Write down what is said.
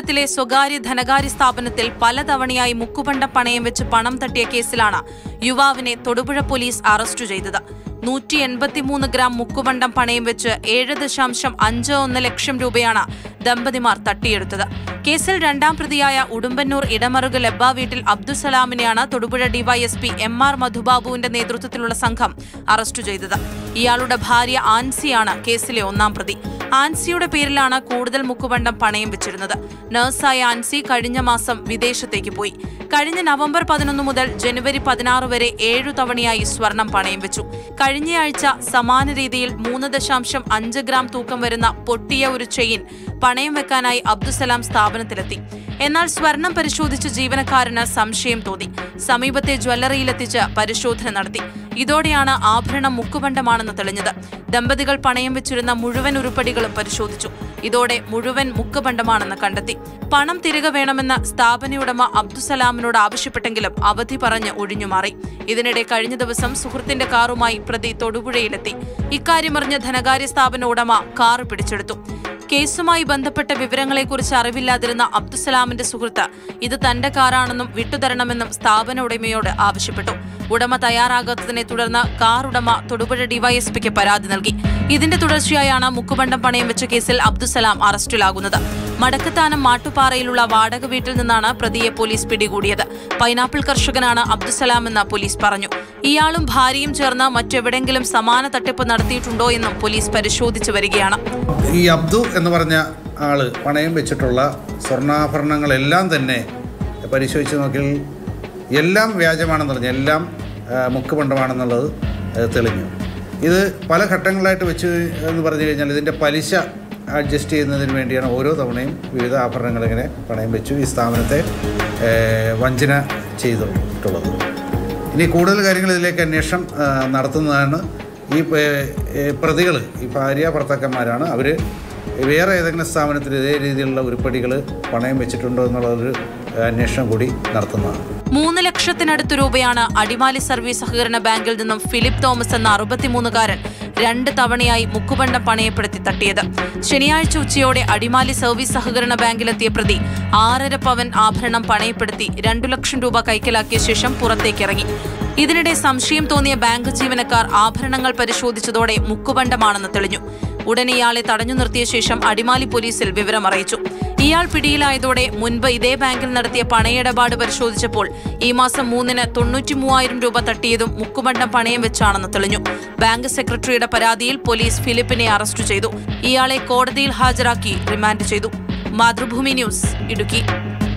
നഗരത്തിലെ സ്വകാര്യ ധനകാര്യ സ്ഥാപനത്തിൽ പലതവണയായി മുക്കുപണ്ടം പണയം വെച്ച് പണം തട്ടിയ കേസിലാണ് യുവാവിനെ തൊടുപുഴ പോലീസ് അറസ്റ്റ് ചെയ്തത് നൂറ്റി എൺപത്തിമൂന്ന് ഗ്രാം മുക്കുപണ്ടം പണയം വെച്ച് ഏഴ് ദശാംശം അഞ്ച് ഒന്ന് ലക്ഷം രൂപയാണ് ദമ്പതിമാർ തട്ടിയെടുത്തത് കേസിൽ രണ്ടാം പ്രതിയായ ഉടുമ്പന്നൂർ ഇടമറുക് ലബ്ബ വീട്ടിൽ അബ്ദുസലാമിനെയാണ് തൊടുപുഴ ഡിവൈഎസ്പി എം ആർ മധുബാബുവിന്റെ നേതൃത്വത്തിലുള്ള സംഘം അറസ്റ്റ് ചെയ്തത് ഇയാളുടെ ഭാര്യ ആൻസിയാണ് കേസിലെ ഒന്നാം പ്രതി ആൻസിയുടെ പേരിലാണ് കൂടുതൽ മുക്കുപണ്ടം പണയം വെച്ചിരുന്നത് നഴ്സായ ആൻസി കഴിഞ്ഞ മാസം വിദേശത്തേക്ക് പോയി കഴിഞ്ഞ നവംബർ പതിനൊന്ന് മുതൽ ജനുവരി പതിനാറ് വരെ ഏഴു തവണയായി സ്വർണം പണയം വെച്ചു കഴിഞ്ഞയാഴ്ച സമാന രീതിയിൽ മൂന്ന് ദശാംശം അഞ്ച് ഗ്രാം തൂക്കം വരുന്ന പൊട്ടിയ ഒരു ചെയിൻ പണയം വെക്കാനായി അബ്ദുസലാം സ്ഥാപനത്തിലെത്തി എന്നാൽ സ്വർണം പരിശോധിച്ച ജീവനക്കാരന് സംശയം തോന്നി സമീപത്തെ ജ്വല്ലറിയിലെത്തിച്ച് പരിശോധന നടത്തി ഇതോടെയാണ് ആഭരണം മുക്കുപണ്ടമാണെന്ന് തെളിഞ്ഞത് ദമ്പതികൾ പണയം വെച്ചിരുന്ന മുഴുവൻ ഉരുപ്പടികളും പരിശോധിച്ചു ഇതോടെ മുഴുവൻ മുക്കുപണ്ടമാണെന്ന് കണ്ടെത്തി പണം തിരികെ വേണമെന്ന് സ്ഥാപനയുടമ അബ്ദുസലാമിനോട് ആവശ്യപ്പെട്ടെങ്കിലും അവധി പറഞ്ഞ് ഒഴിഞ്ഞുമാറി ഇതിനിടെ കഴിഞ്ഞ ദിവസം സുഹൃത്തിന്റെ കാറുമായി പ്രതി തൊടുപുഴയിലെത്തി ഇക്കാര്യമറിഞ്ഞ ധനകാര്യ സ്ഥാപന ഉടമ കാർ പിടിച്ചെടുത്തു കേസുമായി ബന്ധപ്പെട്ട വിവരങ്ങളെക്കുറിച്ച് അറിവില്ലാതിരുന്ന അബ്ദുസലാമിന്റെ സുഹൃത്ത് ഇത് തന്റെ കാറാണെന്നും വിട്ടുതരണമെന്നും സ്ഥാപന ഉടമയോട് ആവശ്യപ്പെട്ടു ഉടമ തയ്യാറാകാത്തതിനെ തുടർന്ന് കാർ ഉടമ തൊടുപുഴ ഡിവൈഎസ്പിക്ക് പരാതി നൽകി ഇതിന്റെ തുടർച്ചയായാണ് മുക്കുബണ്ടം പണയം വെച്ച കേസിൽ അബ്ദുസലാം അറസ്റ്റിലാകുന്നത് മടക്കത്താനം മാട്ടുപാറയിലുള്ള വാടക വീട്ടിൽ നിന്നാണ് പ്രതിയെ പോലീസ് പിടികൂടിയത് പൈനാപ്പിൾ കർഷകനാണ് അബ്ദുസലാം എന്ന് പോലീസ് പറഞ്ഞു ഇയാളും ഭാര്യയും ചേർന്ന് മറ്റെവിടെങ്കിലും സമാന തട്ടിപ്പ് നടത്തിയിട്ടുണ്ടോ എന്നും പോലീസ് പരിശോധിച്ചു വരികയാണ് ഈ അബ്ദു എന്ന് പറഞ്ഞ ആള് പണയം വെച്ചിട്ടുള്ള സ്വർണ്ണാഭരണങ്ങളെല്ലാം തന്നെ പരിശോധിച്ച് നോക്കിയാൽ എല്ലാം വ്യാജമാണെന്ന് പറഞ്ഞു എല്ലാം ആ, മുക്കുപണ്ടമാണെന്നുള്ളത് ആ, തെളിഞ്ഞു ഇത് പല ഘട്ടങ്ങളായിട്ട് വെച്ച് എന്ന് പറഞ്ഞു കഴിഞ്ഞാൽ ഇതിൻ്റെ പലിശ അഡ്ജസ്റ്റ് ചെയ്യുന്നതിന് വേണ്ടിയാണ് ഓരോ തവണയും വിവിധ ആഭരണങ്ങൾ ഇങ്ങനെ പണയം വെച്ചു ഈ സ്ഥാപനത്തെ ഏ, വഞ്ചന ചെയ്തിട്ടുള്ളത് ഇനി കൂടുതൽ കാര്യങ്ങൾ ഇതിലേക്ക് അന്വേഷണം ആ, നടത്തുന്നതാണ് ഈ പ്രതികൾ ഈ ഭാര്യ ഭർത്താക്കന്മാരാണ് അവർ വേറെ ഏതെങ്കിലും സ്ഥാപനത്തിൽ ഇതേ രീതിയിലുള്ള ഉരുപ്പടികൾ പണയം വെച്ചിട്ടുണ്ടോ എന്നുള്ളൊരു അന്വേഷണം കൂടി നടത്തുന്നതാണ് മൂന്ന് ലക്ഷത്തിനടുത്ത് രൂപയാണ് അടിമാലി സർവീസ് സഹകരണ ബാങ്കിൽ നിന്നും ഫിലിപ്പ് തോമസ് എന്ന അറുപത്തിമൂന്നുകാരൻ രണ്ട് തവണയായി മുക്കുബണ്ടം പണയപ്പെടുത്തി തട്ടിയത് ശനിയാഴ്ച ഉച്ചയോടെ അടിമാലി സർവീസ് സഹകരണ ബാങ്കിലെത്തിയ പ്രതി ആറര പവൻ ആഭരണം പണയപ്പെടുത്തി രണ്ടു ലക്ഷം രൂപ കൈക്കലാക്കിയ ശേഷം പുറത്തേക്കിറങ്ങി ഇതിനിടെ സംശയം തോന്നിയ ബാങ്ക് ജീവനക്കാർ ആഭരണങ്ങൾ പരിശോധിച്ചതോടെ മുക്കുബണ്ടമാണെന്ന് തെളിഞ്ഞു ഉടൻ ഇയാളെ തടഞ്ഞു നിർത്തിയ ശേഷം അടിമാലി പോലീസിൽ വിവരം അറിയിച്ചു ഇയാൾ പിടിയിലായതോടെ മുൻപ് ഇതേ ബാങ്കിൽ നടത്തിയ പണയിടപാട് പരിശോധിച്ചപ്പോൾ ഈ മാസം മൂന്നിന് തൊണ്ണൂറ്റി മൂവായിരം രൂപ തട്ടിയതും മുക്കുബണ്ടം പണയം വെച്ചാണെന്ന് തെളിഞ്ഞു ബാങ്ക് സെക്രട്ടറിയുടെ പരാതിയിൽ പോലീസ് ഫിലിപ്പിനെ അറസ്റ്റ് ചെയ്തു ഇയാളെ കോടതിയിൽ ഹാജരാക്കി റിമാൻഡ് ചെയ്തു മാതൃഭൂമി ന്യൂസ് ഇടുക്കി